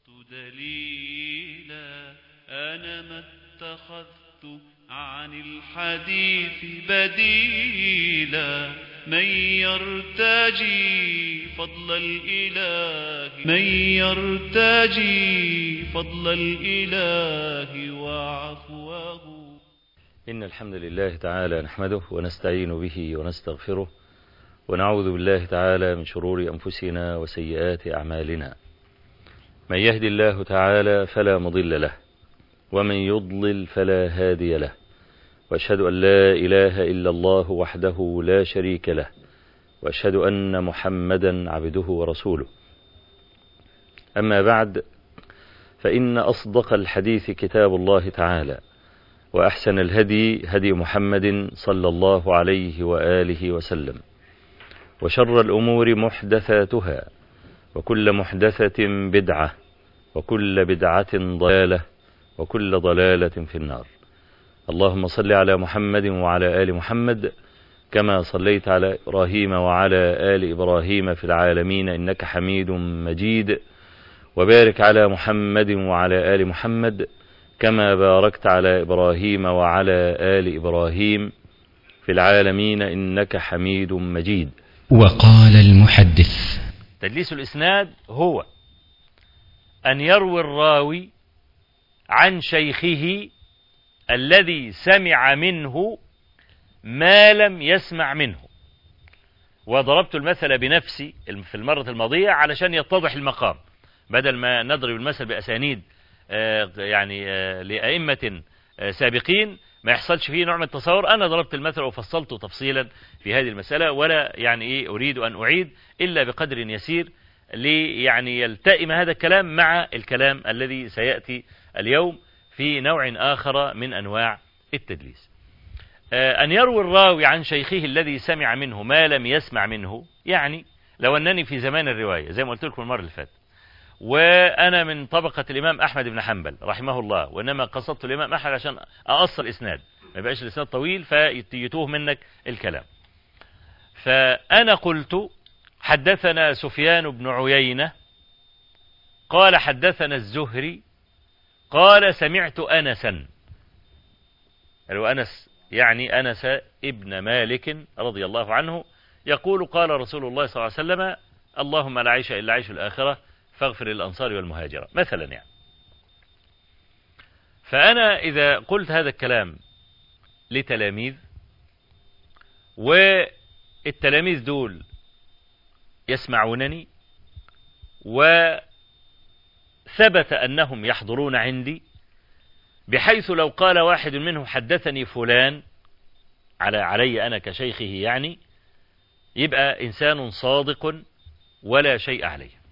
دليلا أنا ما اتخذت عن الحديث بديلا من يرتجي فضل الإله من يرتجي فضل الإله وعفوه إن الحمد لله تعالى نحمده ونستعين به ونستغفره ونعوذ بالله تعالى من شرور أنفسنا وسيئات أعمالنا من يهدي الله تعالى فلا مضل له ومن يضلل فلا هادي له واشهد أن لا إله إلا الله وحده لا شريك له واشهد أن محمدا عبده ورسوله أما بعد فإن أصدق الحديث كتاب الله تعالى وأحسن الهدي هدي محمد صلى الله عليه وآله وسلم وشر الأمور محدثاتها وكل محدثة بدعة وكل بدعة ضلالة وكل ضلالة في النار اللهم صل على محمد وعلى آل محمد كما صليت على إبراهيم وعلى آل إبراهيم في العالمين إنك حميد مجيد وبارك على محمد وعلى آل محمد كما باركت على إبراهيم وعلى آل إبراهيم في العالمين إنك حميد مجيد وقال المحدث تدليس الإسناد هو أن يروي الراوي عن شيخه الذي سمع منه ما لم يسمع منه وضربت المثل بنفسي في المرة الماضية علشان يتضح المقام بدل ما نضرب المثل بأسانيد يعني لأئمة سابقين ما يحصلش فيه نوع من التصور أنا ضربت المثل وفصلته تفصيلا في هذه المسألة ولا يعني إيه أريد أن أعيد إلا بقدر يسير لي يعني يلتئم هذا الكلام مع الكلام الذي سيأتي اليوم في نوع آخر من أنواع التدليس أن يروي الراوي عن شيخه الذي سمع منه ما لم يسمع منه يعني لو أنني في زمان الرواية زي ما قلت لكم المرة اللي فاتت وأنا من طبقة الإمام أحمد بن حنبل رحمه الله وإنما قصدت الإمام أحمد عشان أقصر الإسناد ما يبقاش الإسناد طويل فيتوه منك الكلام فأنا قلت حدثنا سفيان بن عيينة قال حدثنا الزهري قال سمعت أنسا قالوا أنس يعني أنس ابن مالك رضي الله عنه يقول قال رسول الله صلى الله عليه وسلم اللهم لا عيش إلا عيش الآخرة فاغفر للأنصار والمهاجرة مثلا يعني فأنا إذا قلت هذا الكلام لتلاميذ والتلاميذ دول يسمعونني وثبت أنهم يحضرون عندي بحيث لو قال واحد منهم حدثني فلان على علي أنا كشيخه يعني يبقى إنسان صادق ولا شيء عليه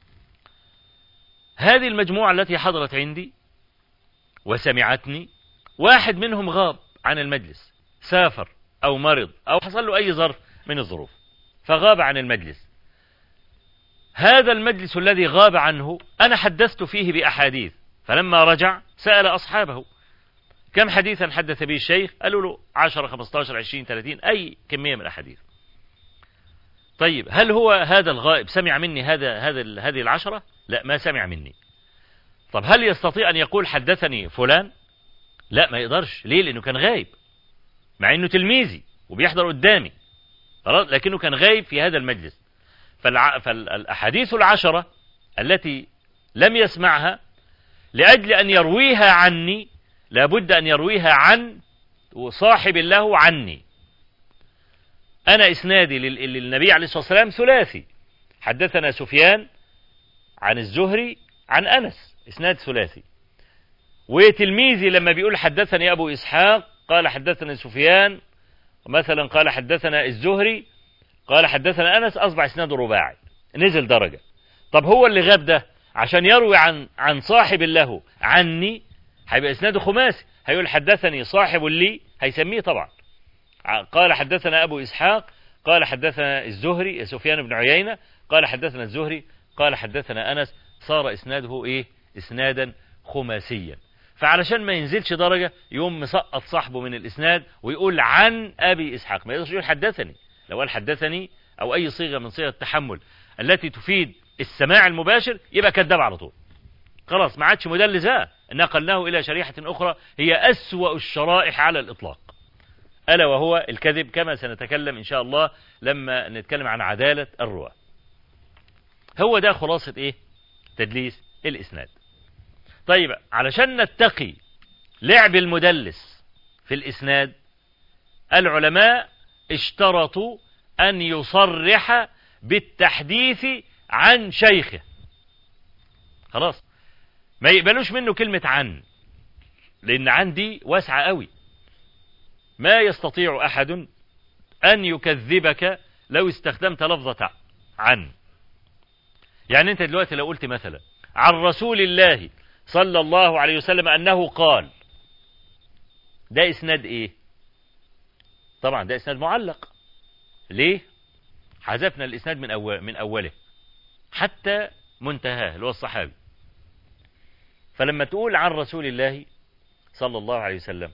هذه المجموعة التي حضرت عندي وسمعتني واحد منهم غاب عن المجلس سافر أو مرض أو حصل له أي ظرف من الظروف فغاب عن المجلس هذا المجلس الذي غاب عنه أنا حدثت فيه بأحاديث فلما رجع سأل أصحابه كم حديثا حدث به الشيخ قالوا له 10 15 20 30 أي كمية من الأحاديث طيب هل هو هذا الغائب سمع مني هذا هذا هذه العشرة لا ما سمع مني طب هل يستطيع أن يقول حدثني فلان لا ما يقدرش ليه لأنه كان غايب مع أنه تلميذي وبيحضر قدامي خلاص لكنه كان غايب في هذا المجلس فالع... فالأحاديث العشرة التي لم يسمعها لأجل أن يرويها عني لابد أن يرويها عن صاحب له عني أنا إسنادي للنبي عليه الصلاة والسلام ثلاثي حدثنا سفيان عن الزهري عن أنس إسناد ثلاثي وتلميذي لما بيقول حدثني أبو إسحاق قال حدثنا سفيان مثلا قال حدثنا الزهري قال حدثنا أنس أصبح إسناده رباعي نزل درجة طب هو اللي غاب ده عشان يروي عن عن صاحب له عني هيبقى إسناده خماسي هيقول حدثني صاحب لي هيسميه طبعا قال حدثنا أبو إسحاق قال حدثنا الزهري سفيان بن عيينة قال حدثنا الزهري قال حدثنا أنس صار إسناده إيه إسنادا خماسيا فعلشان ما ينزلش درجة يقوم مسقط صاحبه من الإسناد ويقول عن أبي إسحاق ما يقدرش يقول حدثني لو قال حدثني أو أي صيغة من صيغ التحمل التي تفيد السماع المباشر يبقى كذاب على طول خلاص ما عادش مدلس بقى نقلناه إلى شريحة أخرى هي أسوأ الشرائح على الإطلاق ألا وهو الكذب كما سنتكلم إن شاء الله لما نتكلم عن عدالة الرواة هو ده خلاصة إيه تدليس الإسناد طيب علشان نتقي لعب المدلس في الإسناد العلماء اشترطوا أن يصرح بالتحديث عن شيخه خلاص ما يقبلوش منه كلمة عن لأن عن دي واسعة قوي ما يستطيع أحد أن يكذبك لو استخدمت لفظة عن يعني أنت دلوقتي لو قلت مثلا عن رسول الله صلى الله عليه وسلم أنه قال ده إسناد إيه طبعا ده إسناد معلق ليه حذفنا الإسناد من, أول من أوله حتى منتهاه اللي هو الصحابي فلما تقول عن رسول الله صلى الله عليه وسلم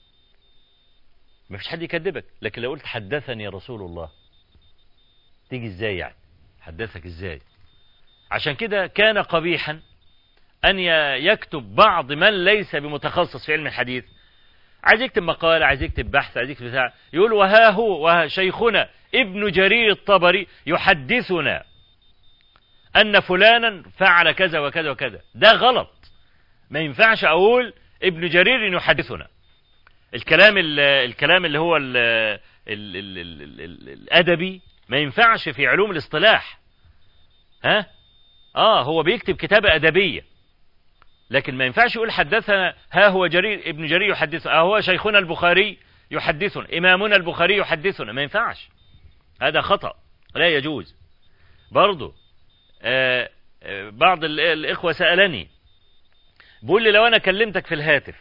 ما فيش حد يكذبك لكن لو قلت حدثني رسول الله تيجي ازاي يعني حدثك ازاي عشان كده كان قبيحا أن يكتب بعض من ليس بمتخصص في علم الحديث عايز يكتب مقالة عايز يكتب بحث عايز يكتب بتاع يقول وها هو وها شيخنا ابن جرير الطبري يحدثنا أن فلانا فعل كذا وكذا وكذا ده غلط ما ينفعش أقول ابن جرير يحدثنا الكلام ال الكلام اللي هو ال ال ال ال ال الأدبي ما ينفعش في علوم الاصطلاح ها اه هو بيكتب كتابة أدبية لكن ما ينفعش يقول حدثنا ها هو جرير ابن جرير يحدثنا ها هو شيخنا البخاري يحدثنا إمامنا البخاري يحدثنا ما ينفعش هذا خطأ لا يجوز برضو آه آه بعض الإخوة سألني بيقول لي لو أنا كلمتك في الهاتف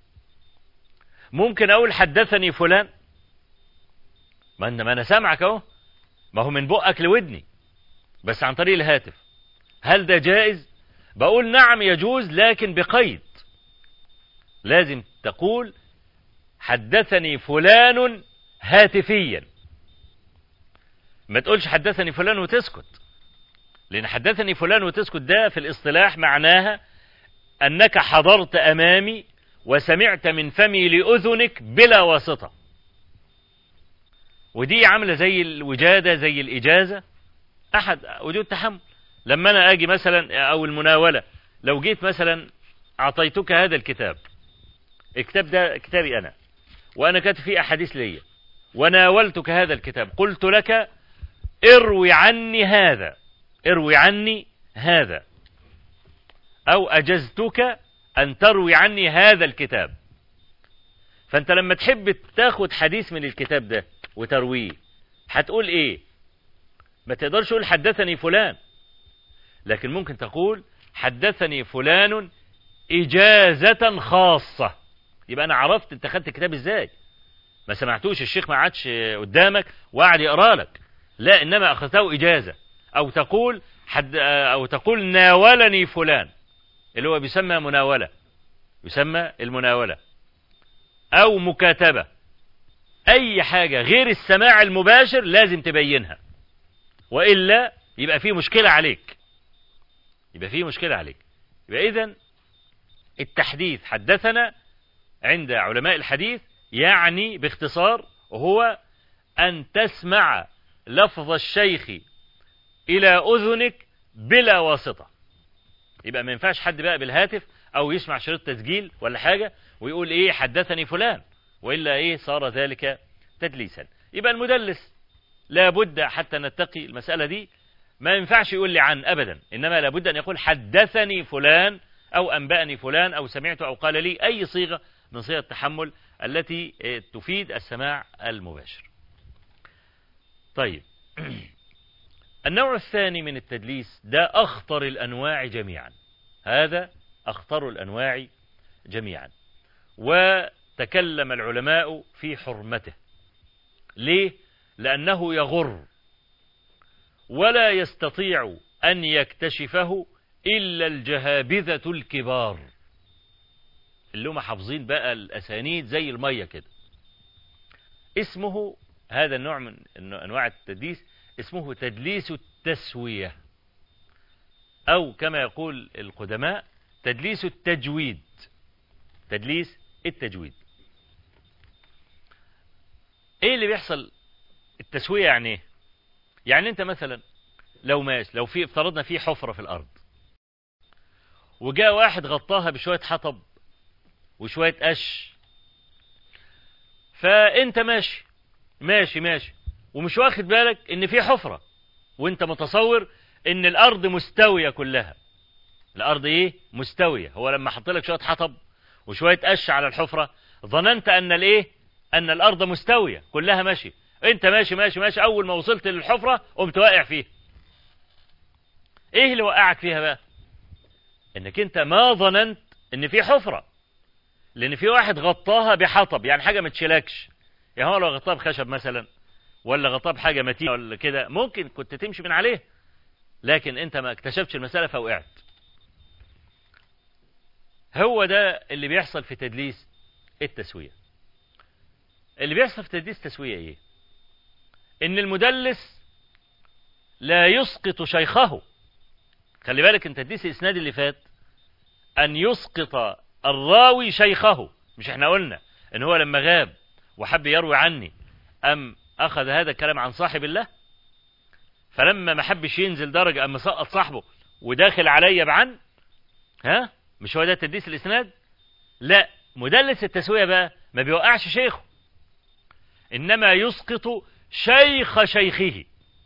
ممكن أقول حدثني فلان ما أنا, ما أنا سامعك أهو ما هو من بقك لودني بس عن طريق الهاتف هل ده جائز بقول نعم يجوز لكن بقيد لازم تقول حدثني فلان هاتفيا ما تقولش حدثني فلان وتسكت لأن حدثني فلان وتسكت ده في الاصطلاح معناها أنك حضرت أمامي وسمعت من فمي لأذنك بلا واسطة ودي عاملة زي الوجادة زي الإجازة أحد وجود تحمل لما أنا أجي مثلا أو المناولة لو جيت مثلا أعطيتك هذا الكتاب الكتاب ده كتابي أنا وأنا كاتب فيه أحاديث ليا وناولتك هذا الكتاب قلت لك اروي عني هذا اروي عني هذا أو أجزتك أن تروي عني هذا الكتاب فأنت لما تحب تاخد حديث من الكتاب ده وترويه هتقول إيه ما تقدرش تقول حدثني فلان لكن ممكن تقول حدثني فلان إجازة خاصة يبقى أنا عرفت أنت خدت الكتاب إزاي ما سمعتوش الشيخ ما عادش قدامك وقعد يقرا لك لا إنما أخذته إجازة أو تقول حد أو تقول ناولني فلان اللي هو بيسمى مناولة يسمى المناولة أو مكاتبة أي حاجة غير السماع المباشر لازم تبينها وإلا يبقى فيه مشكلة عليك يبقى فيه مشكلة عليك يبقى إذن التحديث حدثنا عند علماء الحديث يعني باختصار هو أن تسمع لفظ الشيخ إلى أذنك بلا واسطة يبقى ما ينفعش حد بقى بالهاتف أو يسمع شريط تسجيل ولا حاجة ويقول إيه حدثني فلان وإلا إيه صار ذلك تدليسا يبقى المدلس لابد حتى نتقي المسألة دي ما ينفعش يقول لي عن أبدا إنما لابد أن يقول حدثني فلان أو أنبأني فلان أو سمعت أو قال لي أي صيغة من صيغ التحمل التي تفيد السماع المباشر طيب النوع الثاني من التدليس ده أخطر الأنواع جميعا هذا أخطر الأنواع جميعا وتكلم العلماء في حرمته ليه؟ لأنه يغر ولا يستطيع أن يكتشفه إلا الجهابذة الكبار اللي هم حافظين بقى الأسانيد زي المية كده اسمه هذا النوع من أنواع التدليس اسمه تدليس التسوية أو كما يقول القدماء تدليس التجويد تدليس التجويد ايه اللي بيحصل التسوية يعني ايه يعني انت مثلا لو ماشي لو في افترضنا في حفرة في الارض وجاء واحد غطاها بشوية حطب وشوية قش فانت ماشي ماشي ماشي ومش واخد بالك ان في حفرة وانت متصور ان الارض مستوية كلها الارض ايه مستوية هو لما حط لك شوية حطب وشوية قش على الحفرة ظننت ان الايه ان الارض مستوية كلها ماشي انت ماشي ماشي ماشي اول ما وصلت للحفرة قمت واقع فيها ايه اللي وقعك فيها بقى انك انت ما ظننت ان في حفرة لان في واحد غطاها بحطب يعني حاجة ما تشيلكش يعني هو لو غطاها بخشب مثلا ولا غطاها بحاجة متينة ولا كده ممكن كنت تمشي من عليه لكن انت ما اكتشفتش المسألة فوقعت هو ده اللي بيحصل في تدليس التسوية اللي بيحصل في تدليس التسوية ايه ان المدلس لا يسقط شيخه خلي بالك ان تدليس الاسناد اللي فات ان يسقط الراوي شيخه مش احنا قلنا ان هو لما غاب وحب يروي عني ام اخذ هذا الكلام عن صاحب الله فلما ما حبش ينزل درجة ام سقط صاحبه وداخل عليا بعن ها مش هو ده تدليس الاسناد لا مدلس التسوية بقى ما بيوقعش شيخه انما يسقط شيخ شيخه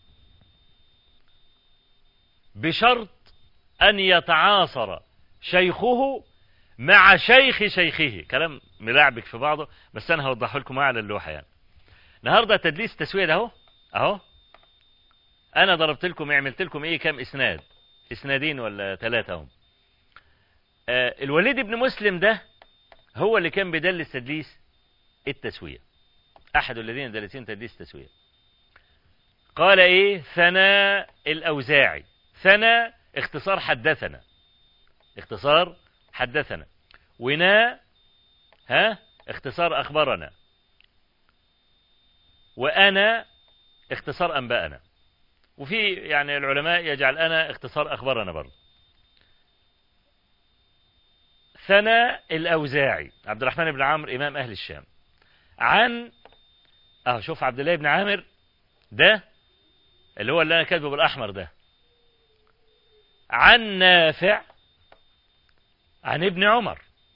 بشرط ان يتعاصر شيخه مع شيخ شيخه كلام ملعبك في بعضه بس انا هوضحه لكم على اللوحه يعني النهارده تدليس التسويه ده اهو اهو انا ضربت لكم عملت لكم ايه كام اسناد اسنادين ولا ثلاثه هم آه الوليد بن مسلم ده هو اللي كان بيدلس تدليس التسويه احد الذين دلسين تدليس التسويه قال ايه ثناء الاوزاعي ثنى اختصار حدثنا اختصار حدثنا ونا ها اختصار اخبرنا وانا اختصار انباءنا وفي يعني العلماء يجعل انا اختصار اخبرنا برضه ثناء الاوزاعي عبد الرحمن بن عمرو امام اهل الشام عن اه شوف عبد الله بن عامر ده اللي هو اللي انا كاتبه بالاحمر ده عن نافع عن ابن عمر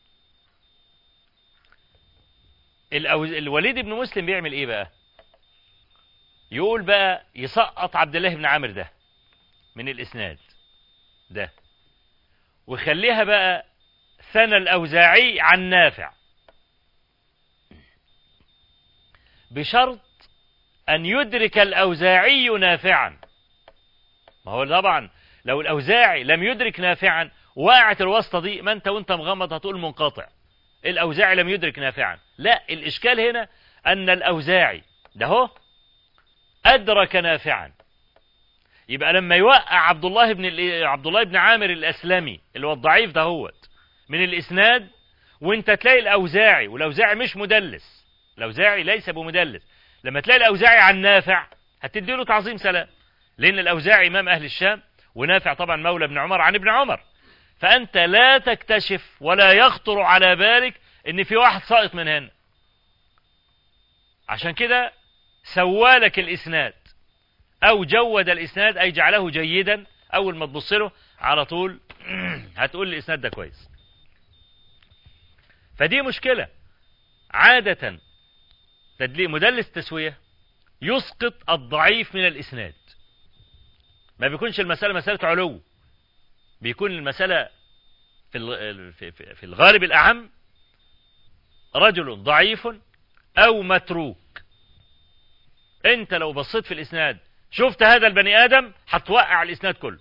الأوز... الوليد بن مسلم بيعمل ايه بقى يقول بقى يسقط عبد الله بن عامر ده من الاسناد ده ويخليها بقى ثنى الاوزاعي عن نافع بشرط ان يدرك الاوزاعي نافعا ما هو طبعا لو الاوزاعي لم يدرك نافعا وقعت الواسطه دي ما انت وانت مغمض هتقول منقطع الاوزاعي لم يدرك نافعا لا الاشكال هنا ان الاوزاعي ده هو ادرك نافعا يبقى لما يوقع عبد الله بن عبد الله بن عامر الاسلمي اللي هو الضعيف ده هوت من الاسناد وانت تلاقي الاوزاعي والاوزاعي مش مدلس الاوزاعي ليس بمدلس لما تلاقي الاوزاعي عن نافع هتديله تعظيم سلام لان الاوزاعي امام اهل الشام ونافع طبعا مولى ابن عمر عن ابن عمر فأنت لا تكتشف ولا يخطر على بالك ان في واحد ساقط من هنا عشان كده سوالك الإسناد أو جود الإسناد أي جعله جيدا أول ما تبص له على طول هتقول الإسناد ده كويس فدي مشكلة عادة تدلي مدلس تسوية يسقط الضعيف من الإسناد ما بيكونش المسألة مسألة علو بيكون المسألة في في الغالب الأعم رجل ضعيف أو متروك أنت لو بصيت في الإسناد شفت هذا البني آدم هتوقع الإسناد كله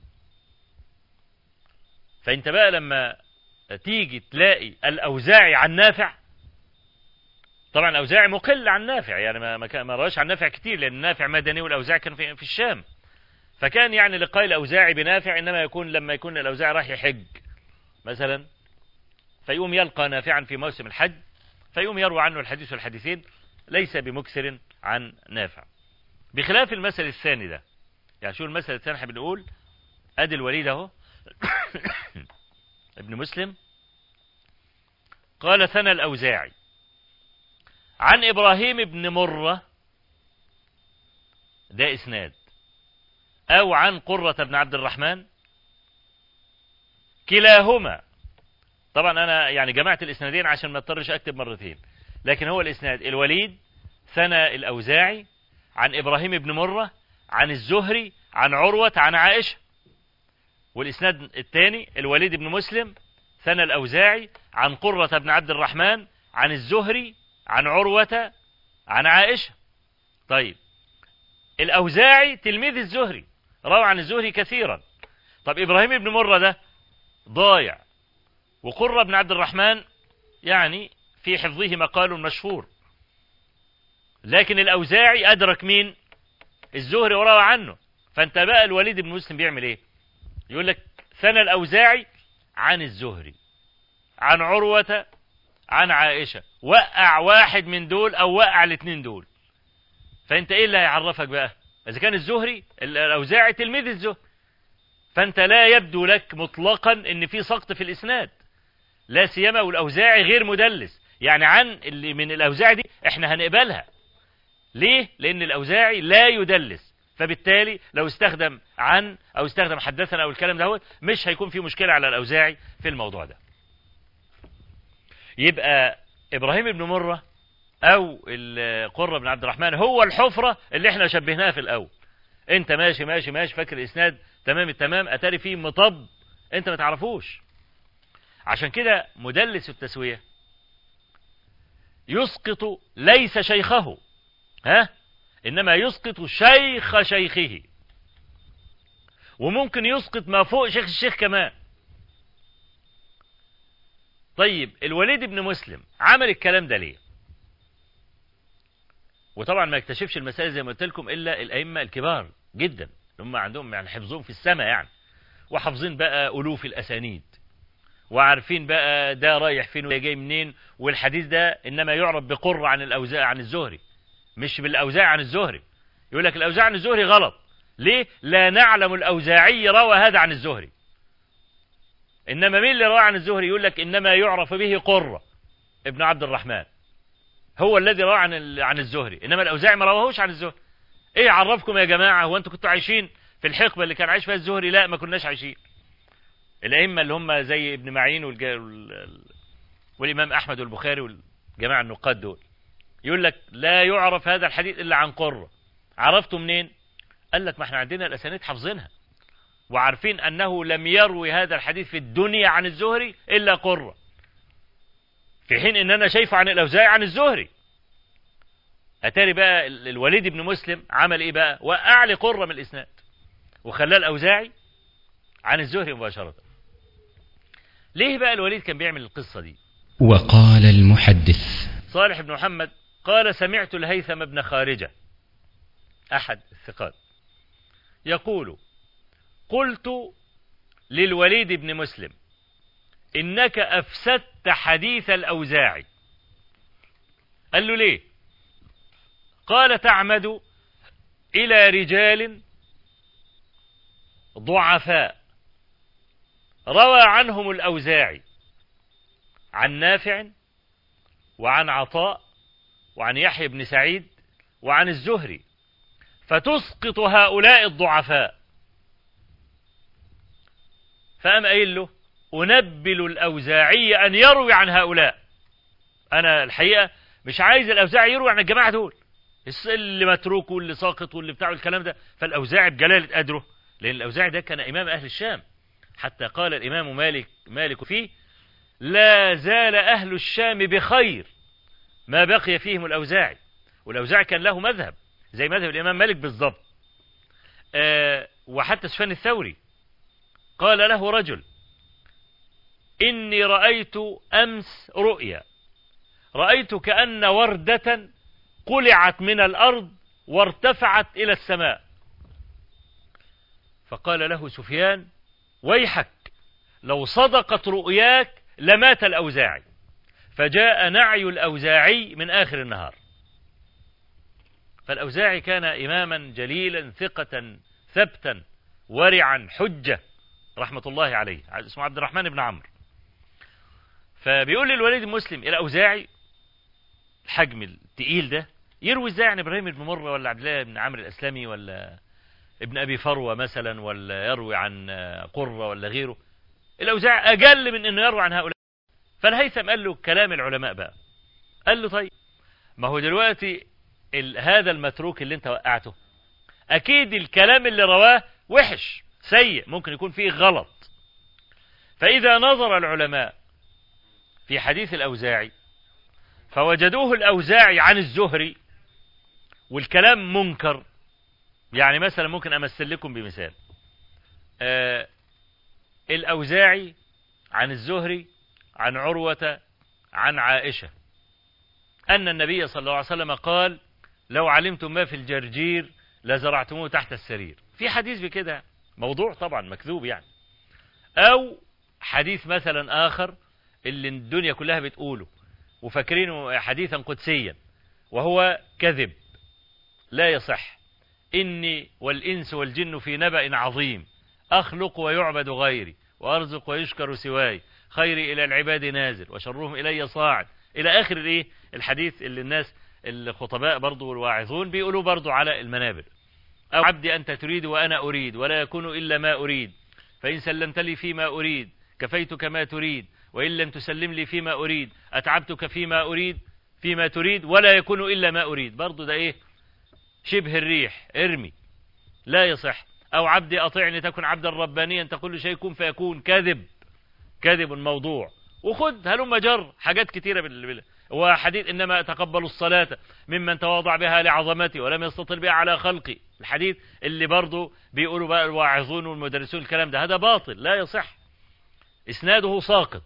فأنت بقى لما تيجي تلاقي الأوزاعي عن نافع طبعا الأوزاعي مقل عن نافع يعني ما ما, ما رواش عن نافع كتير لأن نافع مدني والأوزاعي كان في, في الشام فكان يعني لقاء الأوزاعي بنافع إنما يكون لما يكون الأوزاعي راح يحج مثلا فيقوم يلقى نافعا في موسم الحج فيقوم يروى عنه الحديث والحديثين ليس بمكسر عن نافع بخلاف المثل الثاني ده يعني شو المثل الثاني احنا بنقول ادي الوليد اهو ابن مسلم قال ثنى الأوزاعي عن إبراهيم بن مرة ده إسناد أو عن قرة بن عبد الرحمن كلاهما طبعا أنا يعني جمعت الإسنادين عشان ما اضطرش أكتب مرتين لكن هو الإسناد الوليد ثنى الأوزاعي عن إبراهيم بن مرة عن الزهري عن عروة عن عائشة والإسناد الثاني الوليد بن مسلم ثنى الأوزاعي عن قرة بن عبد الرحمن عن الزهري عن عروة عن عائشة طيب الأوزاعي تلميذ الزهري روى عن الزهري كثيرا طب إبراهيم بن مرة ده ضايع وقرة بن عبد الرحمن يعني في حفظه مقال مشهور لكن الأوزاعي أدرك مين الزهري وروى عنه فانت بقى الوليد بن مسلم بيعمل ايه يقول لك ثنى الأوزاعي عن الزهري عن عروة عن عائشة وقع واحد من دول أو وقع الاثنين دول فأنت إيه اللي هيعرفك بقى إذا كان الزهري الأوزاعي تلميذ الزهري فأنت لا يبدو لك مطلقا إن في سقط في الإسناد لا سيما والأوزاعي غير مدلس يعني عن اللي من الأوزاعي دي إحنا هنقبلها ليه؟ لأن الأوزاعي لا يدلس فبالتالي لو استخدم عن أو استخدم حدثنا أو الكلام ده مش هيكون في مشكلة على الأوزاعي في الموضوع ده يبقى إبراهيم بن مرة أو قرة بن عبد الرحمن هو الحفرة اللي احنا شبهناها في الأول انت ماشي ماشي ماشي فاكر الإسناد تمام التمام أتاري فيه مطب انت ما تعرفوش عشان كده مدلس التسوية يسقط ليس شيخه ها إنما يسقط شيخ شيخه وممكن يسقط ما فوق شيخ الشيخ كمان طيب الوليد بن مسلم عمل الكلام ده ليه وطبعا ما يكتشفش المسائل زي ما قلت لكم الا الائمه الكبار جدا هم عندهم يعني حفظهم في السماء يعني وحافظين بقى الوف الاسانيد وعارفين بقى ده رايح فين وجاي منين والحديث ده انما يعرف بقر عن الاوزاع عن الزهري مش بالاوزاع عن الزهري يقول لك الاوزاع عن الزهري غلط ليه لا نعلم الاوزاعي روى هذا عن الزهري انما مين اللي روى عن الزهري يقول لك انما يعرف به قرة ابن عبد الرحمن هو الذي روى عن عن الزهري انما الاوزاعي ما رواهوش عن الزهري ايه عرفكم يا جماعه هو انتوا كنتوا عايشين في الحقبه اللي كان عايش فيها الزهري لا ما كناش عايشين الائمه اللي هم زي ابن معين والج... والامام احمد والبخاري والجماعه النقاد دول يقول لك لا يعرف هذا الحديث الا عن قره عرفته منين قال لك ما احنا عندنا الاسانيد حافظينها وعارفين أنه لم يروي هذا الحديث في الدنيا عن الزهري إلا قرة في حين أن أنا شايفه عن الأوزاعي عن الزهري أتاري بقى الوليد بن مسلم عمل إيه بقى وقع لي قرة من الإسناد وخلاه الأوزاعي عن الزهري مباشرة ليه بقى الوليد كان بيعمل القصة دي وقال المحدث صالح بن محمد قال سمعت الهيثم بن خارجة أحد الثقات يقول قلت للوليد بن مسلم إنك أفسدت حديث الأوزاعي قال له ليه قال تعمد إلى رجال ضعفاء روى عنهم الأوزاعي عن نافع وعن عطاء وعن يحيى بن سعيد وعن الزهري فتسقط هؤلاء الضعفاء فقام قايل له أنبل الأوزاعي أن يروي عن هؤلاء أنا الحقيقة مش عايز الأوزاعي يروي عن الجماعة دول اللي متروك واللي ساقط واللي بتاع الكلام ده فالأوزاعي بجلالة قدره لأن الأوزاعي ده كان إمام أهل الشام حتى قال الإمام مالك مالك فيه لا زال أهل الشام بخير ما بقي فيهم الأوزاعي والأوزاعي كان له مذهب زي مذهب الإمام مالك بالضبط أه وحتى سفيان الثوري قال له رجل إني رأيت أمس رؤيا رأيت كأن وردة قلعت من الأرض وارتفعت إلى السماء فقال له سفيان ويحك لو صدقت رؤياك لمات الأوزاعي فجاء نعي الأوزاعي من آخر النهار فالأوزاعي كان إماما جليلا ثقة ثبتا ورعا حجة رحمة الله عليه اسمه عبد الرحمن بن عمرو فبيقول للوليد المسلم الأوزاعي الحجم التقيل ده يروي ازاي عن ابراهيم بن مره ولا عبد الله بن عمرو الاسلمي ولا ابن ابي فروه مثلا ولا يروي عن قره ولا غيره الاوزاعي اقل من انه يروي عن هؤلاء فالهيثم قال له كلام العلماء بقى قال له طيب ما هو دلوقتي ال... هذا المتروك اللي انت وقعته اكيد الكلام اللي رواه وحش سيء ممكن يكون فيه غلط فاذا نظر العلماء في حديث الاوزاعي فوجدوه الاوزاعي عن الزهري والكلام منكر يعني مثلا ممكن امثل لكم بمثال آه الاوزاعي عن الزهري عن عروه عن عائشه ان النبي صلى الله عليه وسلم قال لو علمتم ما في الجرجير لزرعتموه تحت السرير في حديث بكده موضوع طبعا مكذوب يعني او حديث مثلا اخر اللي الدنيا كلها بتقوله وفاكرينه حديثا قدسيا وهو كذب لا يصح إني والإنس والجن في نبأ عظيم أخلق ويعبد غيري وأرزق ويشكر سواي خيري إلى العباد نازل وشرهم إلي صاعد إلى آخر الإيه الحديث اللي الناس الخطباء برضو والواعظون بيقولوا برضو على المنابر أو عبدي أنت تريد وأنا أريد ولا يكون إلا ما أريد فإن سلمت لي فيما أريد كفيتك ما تريد وإن لم تسلم لي فيما أريد أتعبتك فيما أريد فيما تريد ولا يكون إلا ما أريد برضو ده إيه شبه الريح ارمي لا يصح أو عبدي أطيعني تكن عبدا ربانيا تقول له شيء كن فيكون كذب كذب موضوع وخد هلم جر حاجات كتيرة بال... وحديث إنما أتقبل الصلاة ممن تواضع بها لعظمتي ولم يستطل بها على خلقي الحديث اللي برضو بيقولوا بقى الواعظون والمدرسون الكلام ده هذا باطل لا يصح إسناده ساقط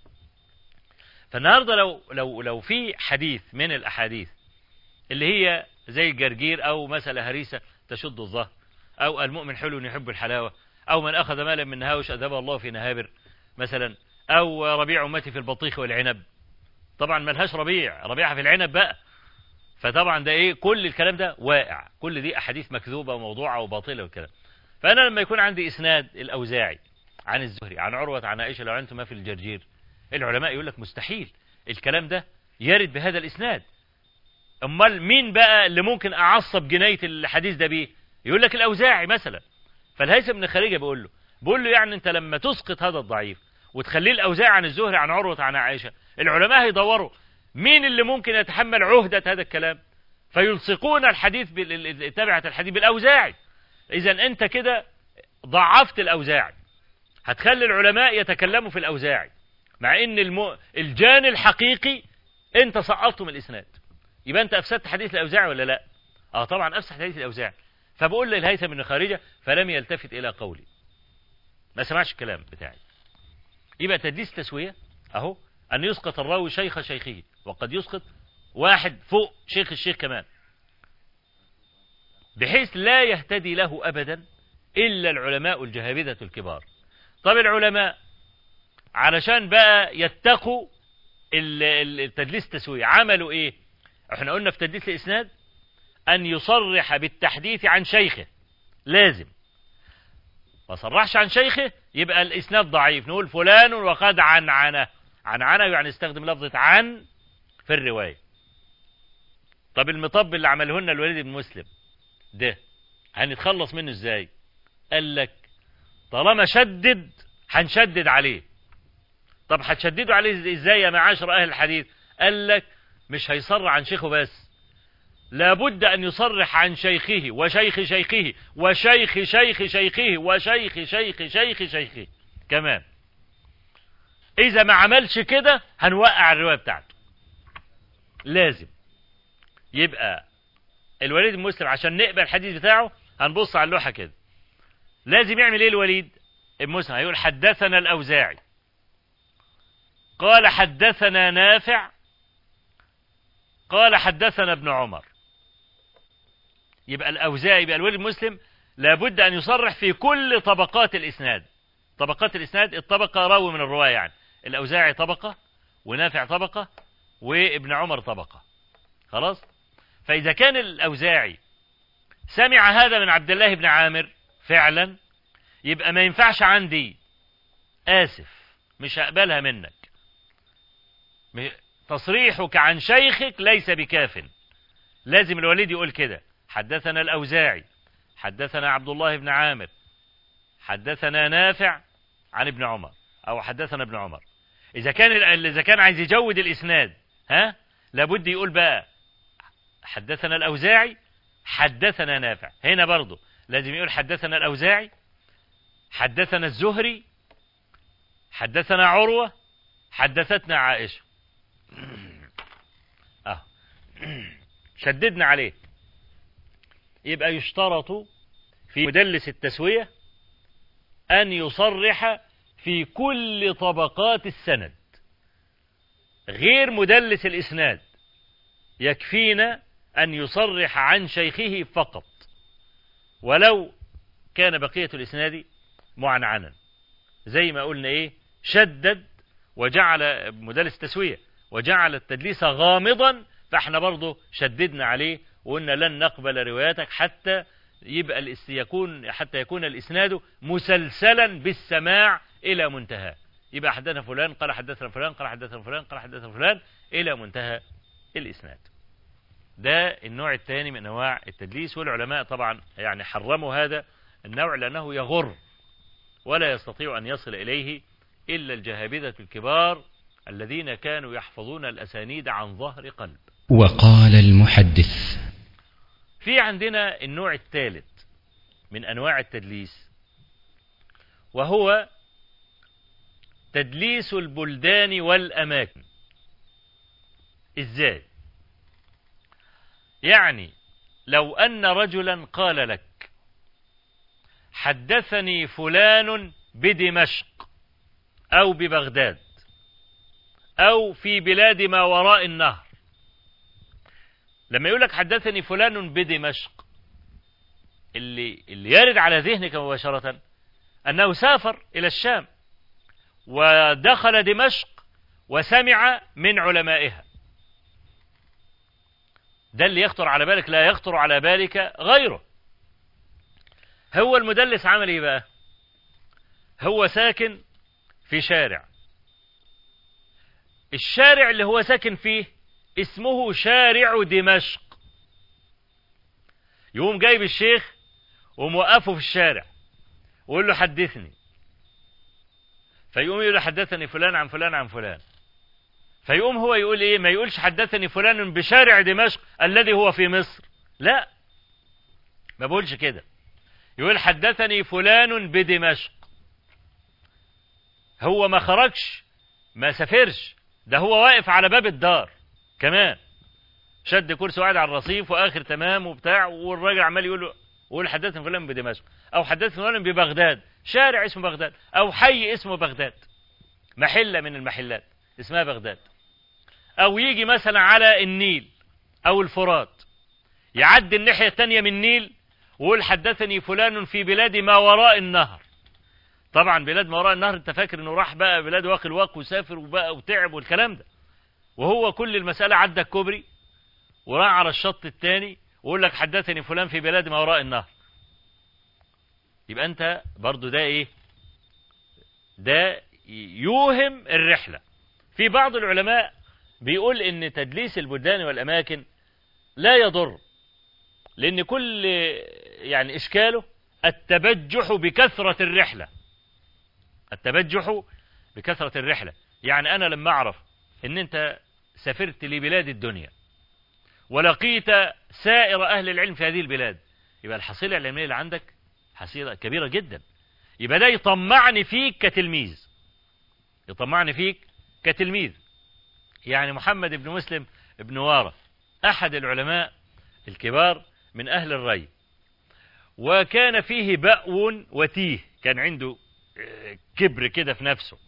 فالنهارده لو لو لو في حديث من الأحاديث اللي هي زي الجرجير أو مسألة هريسة تشد الظهر أو المؤمن حلو يحب الحلاوة أو من أخذ مالا من نهاوش أذهبه الله في نهابر مثلا أو ربيع أمتي في البطيخ والعنب طبعا ملهاش ربيع ربيعها في العنب بقى فطبعا ده ايه كل الكلام ده واقع كل دي احاديث مكذوبه وموضوعه وباطله والكلام فانا لما يكون عندي اسناد الاوزاعي عن الزهري عن عروه عن عائشه لو علمتم ما في الجرجير العلماء يقول لك مستحيل الكلام ده يرد بهذا الاسناد امال مين بقى اللي ممكن اعصب جنايه الحديث ده بيه يقول لك الاوزاعي مثلا فالهيثم بن خارجه بيقول له بيقول له يعني انت لما تسقط هذا الضعيف وتخليه الاوزاعي عن الزهري عن عروه عن عائشه العلماء هيدوروا مين اللي ممكن يتحمل عهدة هذا الكلام فيلصقون الحديث بال... تبعة الحديث بالأوزاعي إذا أنت كده ضعفت الأوزاعي هتخلي العلماء يتكلموا في الأوزاعي مع أن الم... الجان الحقيقي أنت سقطته من الإسناد يبقى أنت أفسدت حديث الأوزاعي ولا لا آه طبعا أفسد حديث الأوزاعي فبقول للهيثم بن خارجة فلم يلتفت إلى قولي ما سمعش الكلام بتاعي يبقى تدليس تسوية أهو أن يسقط الراوي شيخ شيخه وقد يسقط واحد فوق شيخ الشيخ كمان بحيث لا يهتدي له أبدا إلا العلماء الجهابذة الكبار طب العلماء علشان بقى يتقوا التدليس التسوية عملوا إيه احنا قلنا في تدليس الإسناد أن يصرح بالتحديث عن شيخه لازم ما صرحش عن شيخه يبقى الإسناد ضعيف نقول فلان وقد عن عنه عن عنه يعني استخدم لفظة عن في الرواية طب المطب اللي عمله لنا الوليد بن مسلم ده هنتخلص منه ازاي قال لك طالما شدد هنشدد عليه طب هتشددوا عليه ازاي يا معاشر اهل الحديث قال لك مش هيصرح عن شيخه بس لابد ان يصرح عن شيخه وشيخ شيخه وشيخ شيخ شيخه وشيخ شيخ شيخ شيخه كمان اذا ما عملش كده هنوقع الرواية بتاعته لازم يبقى الوليد المسلم عشان نقبل الحديث بتاعه هنبص على اللوحة كده لازم يعمل ايه الوليد المسلم هيقول حدثنا الاوزاعي قال حدثنا نافع قال حدثنا ابن عمر يبقى الاوزاعي يبقى الوليد المسلم لابد ان يصرح في كل طبقات الاسناد طبقات الاسناد الطبقة راوي من الرواية يعني الاوزاعي طبقة ونافع طبقة وابن عمر طبقة خلاص فإذا كان الأوزاعي سمع هذا من عبد الله بن عامر فعلا يبقى ما ينفعش عندي آسف مش هقبلها منك م- تصريحك عن شيخك ليس بكاف لازم الوليد يقول كده حدثنا الأوزاعي حدثنا عبد الله بن عامر حدثنا نافع عن ابن عمر أو حدثنا ابن عمر إذا كان ال- إذا كان عايز يجود الإسناد ها لابد يقول بقى حدثنا الأوزاعي حدثنا نافع هنا برضه لازم يقول حدثنا الأوزاعي حدثنا الزهري حدثنا عروة حدثتنا عائشة اه شددنا عليه يبقى يشترط في مدلس التسوية أن يصرح في كل طبقات السند غير مدلس الإسناد يكفينا أن يصرح عن شيخه فقط ولو كان بقية الإسناد معنعنا زي ما قلنا إيه شدد وجعل مدلس تسوية وجعل التدليس غامضا فاحنا برضه شددنا عليه وقلنا لن نقبل رواياتك حتى يبقى الاس- يكون حتى يكون الإسناد مسلسلا بالسماع إلى منتهى يبقى حدثنا فلان قال حدثنا فلان قال حدثنا فلان قال حدثنا فلان إلى منتهى الإسناد ده النوع الثاني من أنواع التدليس والعلماء طبعا يعني حرموا هذا النوع لأنه يغر ولا يستطيع أن يصل إليه إلا الجهابذة الكبار الذين كانوا يحفظون الأسانيد عن ظهر قلب وقال المحدث في عندنا النوع الثالث من أنواع التدليس وهو تدليس البلدان والأماكن إزاي يعني لو أن رجلا قال لك حدثني فلان بدمشق أو ببغداد أو في بلاد ما وراء النهر لما يقول لك حدثني فلان بدمشق اللي اللي يرد على ذهنك مباشرة أنه سافر إلى الشام ودخل دمشق وسمع من علمائها ده اللي يخطر على بالك لا يخطر على بالك غيره هو المدلس عمل ايه بقى هو ساكن في شارع الشارع اللي هو ساكن فيه اسمه شارع دمشق يقوم جايب الشيخ وموقفه في الشارع ويقول له حدثني فيقوم يقول له حدثني فلان عن فلان عن فلان فيقوم هو يقول ايه ما يقولش حدثني فلان بشارع دمشق الذي هو في مصر لا ما بقولش كده يقول حدثني فلان بدمشق هو ما خرجش ما سافرش ده هو واقف على باب الدار كمان شد كرسي وقاعد على الرصيف واخر تمام وبتاع والراجل عمال يقول له يقول حدثني فلان بدمشق او حدثني فلان ببغداد شارع اسمه بغداد او حي اسمه بغداد محله من المحلات اسمها بغداد او يجي مثلا على النيل او الفرات يعدي الناحيه الثانيه من النيل ويقول حدثني فلان في بلاد ما وراء النهر طبعا بلاد ما وراء النهر انت فاكر انه راح بقى بلاد واقي الواق وسافر وبقى وتعب والكلام ده وهو كل المسألة عدى الكوبري وراح على الشط الثاني ويقول لك حدثني فلان في بلاد ما وراء النهر يبقى انت برضو ده ايه ده يوهم الرحلة في بعض العلماء بيقول ان تدليس البلدان والاماكن لا يضر لان كل يعني اشكاله التبجح بكثرة الرحلة التبجح بكثرة الرحلة يعني انا لما اعرف ان انت سافرت لبلاد الدنيا ولقيت سائر اهل العلم في هذه البلاد يبقى الحصيلة العلمية اللي عندك حصيلة كبيرة جدا يبقى ده يطمعني فيك كتلميذ يطمعني فيك كتلميذ يعني محمد بن مسلم بن وارة أحد العلماء الكبار من أهل الري وكان فيه بأو وتيه كان عنده كبر كده في نفسه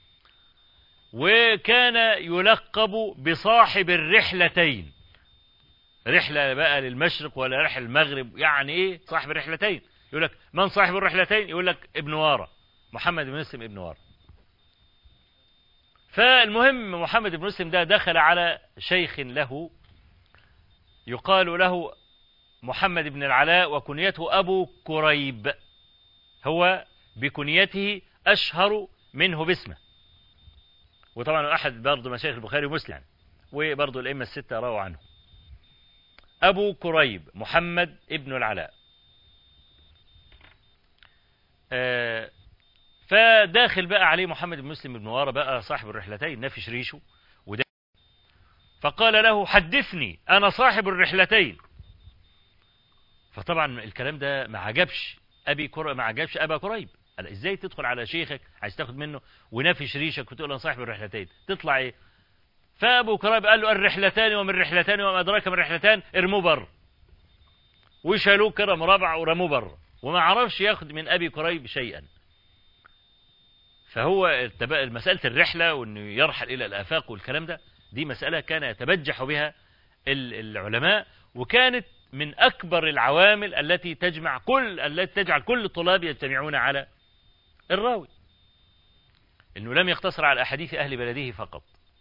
وكان يلقب بصاحب الرحلتين رحلة بقى للمشرق ولا رحلة المغرب يعني ايه صاحب الرحلتين يقول لك من صاحب الرحلتين يقول لك ابن وارة محمد بن مسلم ابن وارة فالمهم محمد بن مسلم ده دخل على شيخ له يقال له محمد بن العلاء وكنيته أبو كريب هو بكنيته أشهر منه باسمه وطبعا أحد برضه مشايخ البخاري ومسلم وبرضه الأئمة الستة رووا عنه أبو كريب محمد ابن العلاء آه، فداخل بقى عليه محمد بن مسلم بن وارى بقى صاحب الرحلتين نافش ريشه وده فقال له حدثني أنا صاحب الرحلتين فطبعا الكلام ده ما عجبش أبي كر... ما عجبش أبا كريب قال ازاي تدخل على شيخك عايز تاخد منه ونافش ريشك وتقول انا صاحب الرحلتين تطلع ايه فابو كريب قال له الرحلتان ومن رحلتان وما ادراك من رحلتان ارموه بره وشالوه كده مربع ورموه بره وما عرفش ياخد من ابي كريب شيئا فهو التب- مسألة الرحلة وانه يرحل الى الافاق والكلام ده دي مسألة كان يتبجح بها ال- العلماء وكانت من اكبر العوامل التي تجمع كل التي تجعل كل الطلاب يجتمعون على الراوي انه لم يقتصر على احاديث اهل بلده فقط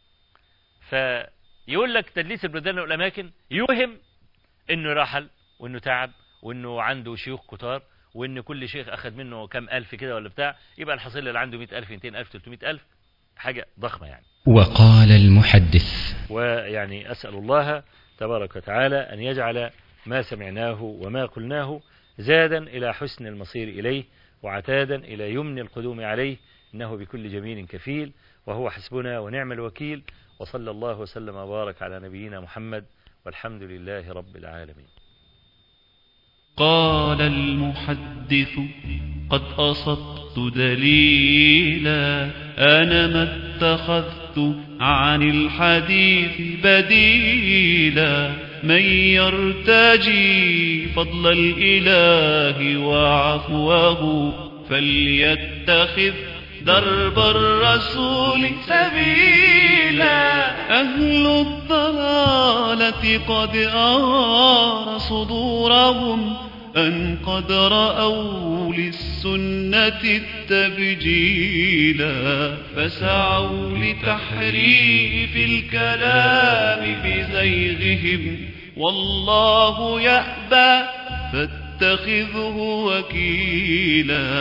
فيقول لك تدليس البلدان والاماكن يوهم انه رحل وانه تعب وانه عنده شيوخ كتار وان كل شيخ اخذ منه كم الف كده ولا بتاع يبقى الحصيله اللي عنده 100000 200000 300000 حاجه ضخمه يعني وقال المحدث ويعني أسأل الله تبارك وتعالى أن يجعل ما سمعناه وما قلناه زادا إلى حسن المصير إليه وعتادا إلى يمن القدوم عليه إنه بكل جميل كفيل وهو حسبنا ونعم الوكيل وصلى الله وسلم وبارك على نبينا محمد والحمد لله رب العالمين قال المحدث قد أصبت دليلا أنا ما اتخذت عن الحديث بديلا من يرتجي فضل الإله وعفوه فليتخذ درب الرسول سبيلا أهل الضلالة قد آر صدورهم أن قد رأوا للسنة التبجيلا فسعوا لتحريف الكلام بزيغهم والله يأبى فاتخذه وكيلا